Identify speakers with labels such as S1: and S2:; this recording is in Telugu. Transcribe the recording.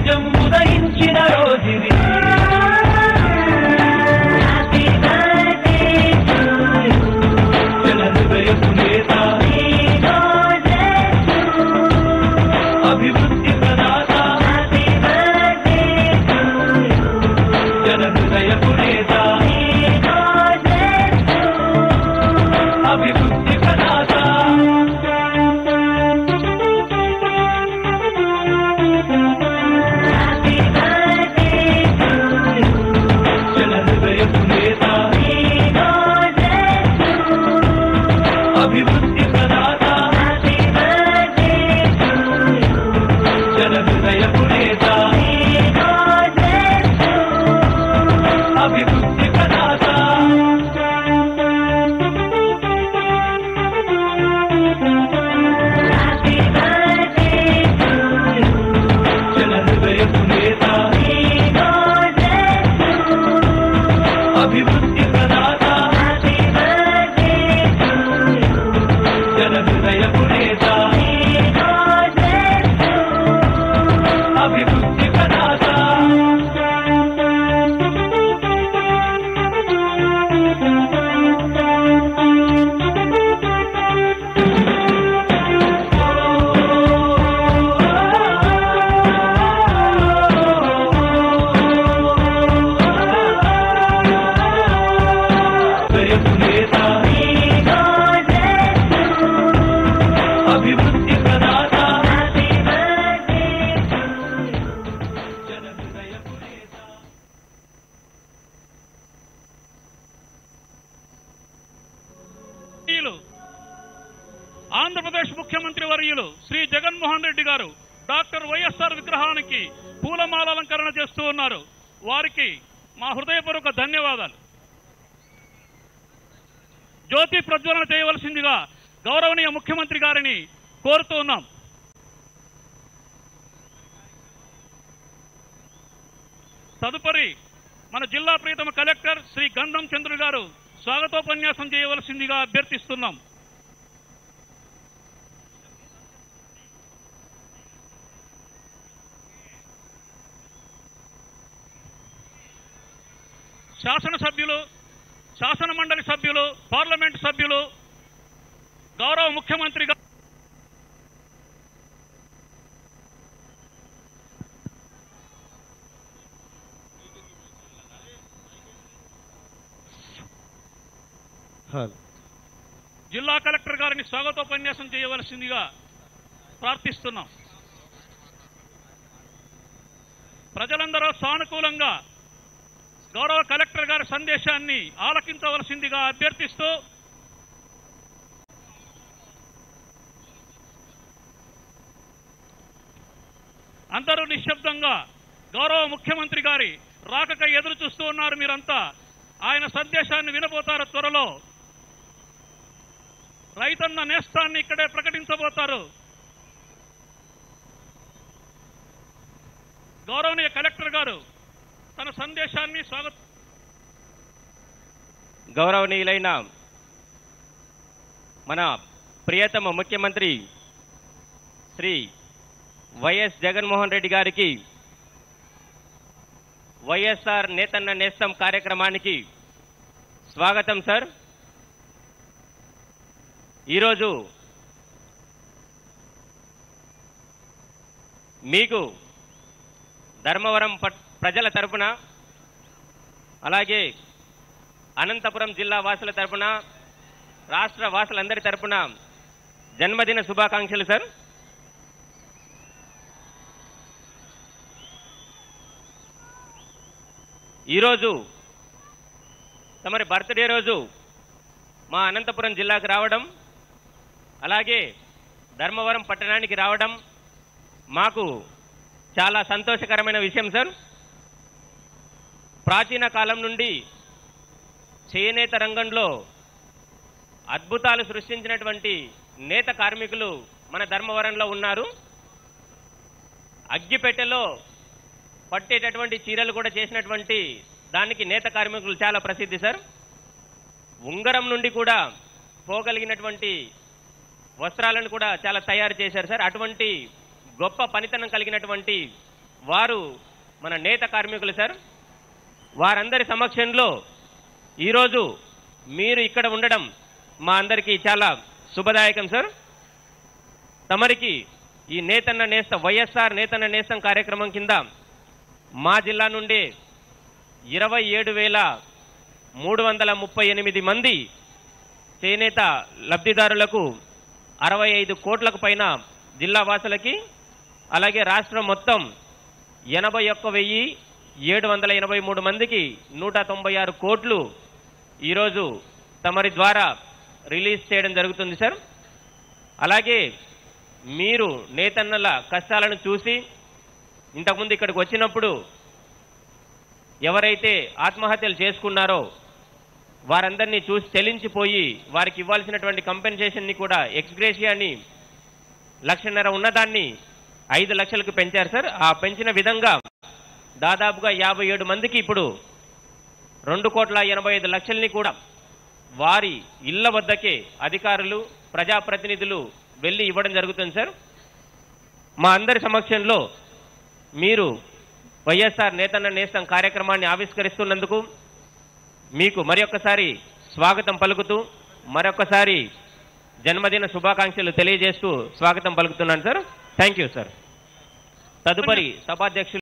S1: తేజం ఉదయించిన రోజుది జన హృదయపు నేత అభివృద్ధి ప్రదాత జన హృదయపు నేత అభివృద్ధి ప్రదాత జన హృదయపు నేత అభివృద్ధి ప్రదాత జన హృదయపు నేత అభివృద్ధి ప్రదాత జన హృదయపు నేత అభివృద్ధి ప్రదాత జన హృదయపు నేత అభివృద్ధి ప్రదాత హృదయపు నేత అభివృద్ధి ప్రదాత జన హృదయపు నేత
S2: వర్యులు ఆంధ్రప్రదేశ్ ముఖ్యమంత్రి వర్యులు శ్రీ జగన్మోహన్ రెడ్డి గారు డాక్టర్ వైఎస్ఆర్ విగ్రహానికి పూలమాలాలంకరణ చేస్తూ ఉన్నారు వారికి మా హృదయపూర్వక ధన్యవాదాలు జ్యోతి ప్రజ్వలన చేయవలసిందిగా గౌరవనీయ ముఖ్యమంత్రి గారిని కోరుతూ ఉన్నాం తదుపరి మన జిల్లా ప్రియతమ కలెక్టర్ శ్రీ గంధం చంద్రుడు గారు స్వాగతోపన్యాసం చేయవలసిందిగా అభ్యర్థిస్తున్నాం శాసనసభ్యులు శాసన మండలి సభ్యులు పార్లమెంట్ సభ్యులు గౌరవ ముఖ్యమంత్రి గా- జిల్లా కలెక్టర్ గారిని స్వాగతోపన్యాసం చేయవలసిందిగా ప్రార్థిస్తున్నాం ప్రజలందరూ సానుకూలంగా గౌరవ కలెక్టర్ గారి సందేశాన్ని ఆలకించవలసిందిగా అభ్యర్థిస్తూ అందరూ నిశ్శబ్దంగా గౌరవ ముఖ్యమంత్రి గారి రాకకై ఎదురు చూస్తూ ఉన్నారు మీరంతా ఆయన సందేశాన్ని వినబోతారు త్వరలో రైతన్న నేస్తాన్ని ఇక్కడే ప్రకటించబోతారు గౌరవనీయ కలెక్టర్ గారు తన సందేశాన్ని స్వాగత
S3: గౌరవనీయులైన మన ప్రియతమ ముఖ్యమంత్రి శ్రీ వైఎస్ జగన్మోహన్ రెడ్డి గారికి వైఎస్ఆర్ నేతన్న నేస్తం కార్యక్రమానికి స్వాగతం సార్ ఈరోజు మీకు ధర్మవరం పట్- ప్రజల తరపున అలాగే అనంతపురం జిల్లా వాసుల తరపున రాష్ట్ర వాసులందరి తరపున జన్మదిన శుభాకాంక్షలు సార్ ఈరోజు తమరి బర్త్డే రోజు మా అనంతపురం జిల్లాకు రావడం అలాగే ధర్మవరం పట్టణానికి రావడం మాకు చాలా సంతోషకరమైన విషయం సార్ ప్రాచీన కాలం నుండి చేనేత రంగంలో అద్భుతాలు సృష్టించినటువంటి నేత కార్మికులు మన ధర్మవరంలో ఉన్నారు అగ్గిపెట్టెలో పట్టేటటువంటి చీరలు కూడా చేసినటువంటి దానికి నేత కార్మికులు చాలా ప్రసిద్ధి సార్ ఉంగరం నుండి కూడా పోగలిగినటువంటి వస్త్రాలను కూడా చాలా తయారు చేశారు సార్ అటువంటి గొప్ప పనితనం కలిగినటువంటి వారు మన నేత కార్మికులు సార్ వారందరి సమక్షంలో ఈరోజు మీరు ఇక్కడ ఉండడం మా అందరికీ చాలా శుభదాయకం సార్ తమరికి ఈ నేతన్న నేస్త వైఎస్ఆర్ నేతన్న నేస్తం కార్యక్రమం కింద మా జిల్లా నుండి ఇరవై ఏడు వేల మూడు వందల ముప్పై ఎనిమిది మంది చేనేత లబ్ధిదారులకు అరవై ఐదు కోట్లకు పైన జిల్లా వాసులకి అలాగే రాష్ట్రం మొత్తం ఎనభై ఒక్క వెయ్యి ఏడు వందల ఎనభై మూడు మందికి నూట తొంభై ఆరు కోట్లు ఈరోజు తమరి ద్వారా రిలీజ్ చేయడం జరుగుతుంది సార్ అలాగే మీరు నేతన్నల కష్టాలను చూసి ఇంతకుముందు ఇక్కడికి వచ్చినప్పుడు ఎవరైతే ఆత్మహత్యలు చేసుకున్నారో వారందరినీ చూసి చెలించిపోయి వారికి ఇవ్వాల్సినటువంటి కంపెన్సేషన్ని కూడా ఎక్స్గ్రేషియాని లక్షన్నర ఉన్నదాన్ని ఐదు లక్షలకు పెంచారు సార్ ఆ పెంచిన విధంగా దాదాపుగా యాభై ఏడు మందికి ఇప్పుడు రెండు కోట్ల ఎనభై ఐదు లక్షల్ని కూడా వారి ఇళ్ల వద్దకే అధికారులు ప్రజాప్రతినిధులు వెళ్ళి ఇవ్వడం జరుగుతుంది సార్ మా అందరి సమక్షంలో మీరు వైఎస్ఆర్ నేతన్న నేస్తం కార్యక్రమాన్ని ఆవిష్కరిస్తున్నందుకు మీకు మరొకసారి స్వాగతం పలుకుతూ మరొకసారి జన్మదిన శుభాకాంక్షలు తెలియజేస్తూ స్వాగతం పలుకుతున్నాను సార్ థ్యాంక్ యూ సార్ తదుపరి సభాధ్యక్షులు